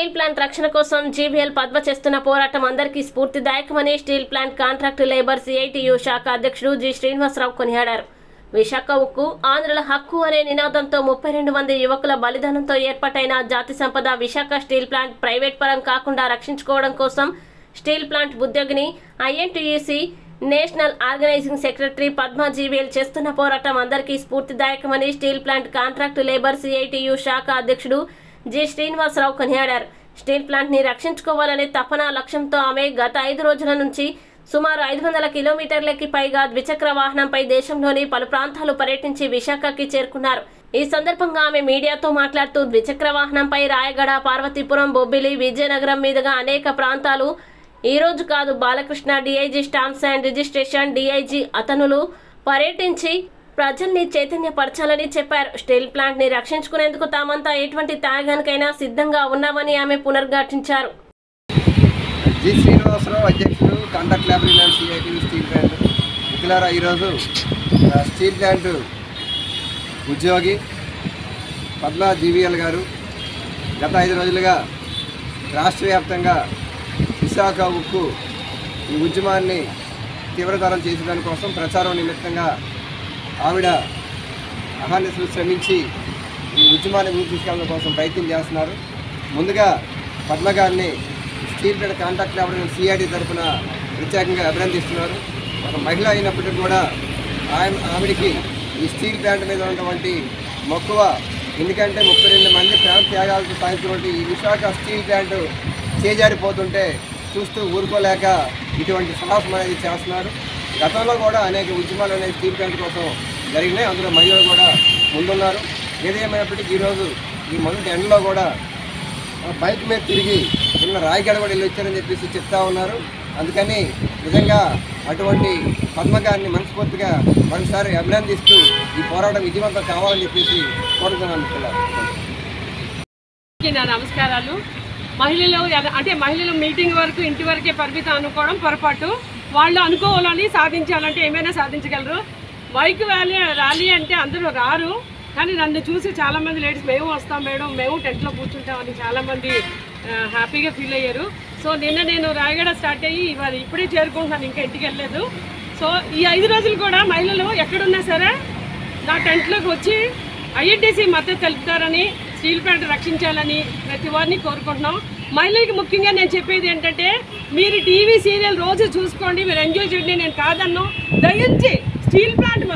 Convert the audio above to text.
steel plant రక్షణ కోసం జీవీఎల్ పద్మ చేస్తున్న పోరాటం అందరికీ స్ఫూర్తిదాయకమని steel plant contract labour CITU శాఖ అధ్యక్షుడు జి శ్రీనివాసరావు కొనియాడారు విశాఖ ఉక్కు ఆంధ్రుల హక్కు అనే నినాదంతో ముప్పై రెండు మంది యువకుల బలిదానంతో ఏర్పాటైన జాతి సంపద విశాఖ స్టీల్ ప్లాంట్ ప్రైవేట్ పరం కాకుండా రక్షించుకోవడం కోసం స్టీల్ ప్లాంట్ ఉద్యోగిని INTUC national organising secretary Padma GVL చేస్తున్న పోరాటం అందరికీ స్ఫూర్తిదాయకమని steel plant contract labour CITU శాఖ అధ్యక్షుడు జి శ్రీనివాసరావు కొనియాడారు స్టీల్ ప్లాంట్ ని రక్షించుకోవాలనే తపన లక్ష్యంతో ఆమె గత ఐదు రోజుల నుంచి సుమారు ఐదు వందల కిలోమీటర్లకి పైగా ద్విచక్ర వాహనంపై దేశంలోని పలు ప్రాంతాలు పర్యటించి విశాఖకి చేరుకున్నారు ఈ సందర్భంగా ఆమె మీడియాతో మాట్లాడుతూ ద్విచక్ర వాహనంపై రాయగడ పార్వతీపురం బొబ్బిలి విజయనగరం మీదుగా అనేక ప్రాంతాలు ఈ రోజు కాదు Balakrishna DIG stamps and registration DIG అతనులు పర్యటించి ప్రజల్ని చైతన్యపరచాలని చెప్పారు స్టీల్ ప్లాంట్ ని రక్షించుకునేందుకు తామంతా ఎటువంటి త్యాగానికైనా సిద్ధంగా ఉన్నామని ఆమె పునర్ఘాటించారు జి శ్రీనివాసరావు అధ్యక్షుడు contract labour union CIT steel plant మిత్రులారా ఈరోజు ఆ, స్టీల్ ప్లాంట్ ఉద్యోగి పద్మా జీవీఎల్ గారు గత ఐదు రోజులుగా రాష్ట్ర వ్యాప్తంగా విశాఖ ఉక్కు ఈ ఉద్యమాన్ని తీవ్రతరం చేసేదాని కోసం ప్రచారం నిమిత్తంగా ఆవిడ అహానిసులు శ్రమించి ఈ ఉద్యమాన్ని ముందుకు తీసుకెళ్ళడం కోసం ప్రయత్నం చేస్తున్నారు ముందుగా పద్మ గారిని steel plant contract labour CID తరఫున ప్రత్యేకంగా అభినందిస్తున్నారు ఒక మహిళ అయినప్పటికీ కూడా ఆయన ఆవిడికి ఈ స్టీల్ ప్లాంట్ మీద ఉన్నటువంటి మక్కువ ఎందుకంటే ముప్పై రెండు మంది ప్రాణ త్యాగాలతో సాధించినటువంటి ఈ విశాఖ స్టీల్ ప్లాంట్ చేజారిపోతుంటే చూస్తూ ఊరుకోలేక ఇటువంటి సాహసం అనేది చేస్తున్నారు గతంలో కూడా అనేక ఉద్యమాలు అనేవి స్టీల్ ప్లాంట్ కోసం జరిగినాయి అందులో మహిళలు కూడా ముందున్నారు ఏదేమైనప్పటికీ ఈరోజు ఈ మొదటి ఎండలో కూడా ఆ బైక్ మీద తిరిగి నిన్న రాయగడ కూడా వెళ్ళి వచ్చారని చెప్పేసి చెప్తా ఉన్నారు అందుకని నిజంగా అటువంటి పద్మ గారిని మనస్ఫూర్తిగా మరోసారి అభినందిస్తూ ఈ పోరాటం విజయవంతం కావాలని చెప్పేసి కోరుతున్నాను పిల్లలు అందరికీ నా నమస్కారాలు మహిళలు ఎల- అంటే మహిళలు మీటింగ్ వరకు ఇంటి వరకే పరిమితం అనుకోవడం పొరపాటు వాళ్ళు అనుకోవాలని సాధించాలంటే ఏమైనా సాధించగలరు బైక్ ర్యాలీ ర్యాలీ అంటే అందరూ రారు కానీ నన్ను చూసి చాలామంది లేడీస్ మేము వస్తాం మేడం మేము టెంట్లో కూర్చుంటామని చాలామంది ఆ, హ్యాపీగా ఫీల్ అయ్యారు సో నిన్న నేను రాయగడ స్టార్ట్ అయ్యి ఇవాళ ఇప్పుడే చేరుకుంటున్నాను ఇంకా ఇంటికి వెళ్ళలేదు సో ఈ ఐదు రోజులు కూడా మహిళలు ఎక్కడున్నా సరే నా టెంట్లోకి వచ్చి ఐఎన్టీసీ మద్దతు తెలుపుతారని స్టీల్ ప్లాంట్ రక్షించాలని ప్రతి వారిని కోరుకుంటున్నాం మహిళలకి ముఖ్యంగా నేను చెప్పేది ఏంటంటే మీరు టీవీ సీరియల్ రోజు చూసుకోండి మీరు ఎంజాయ్ చేయండి నేను కాదన్ను దయించి స్టీల్ ప్లాంట్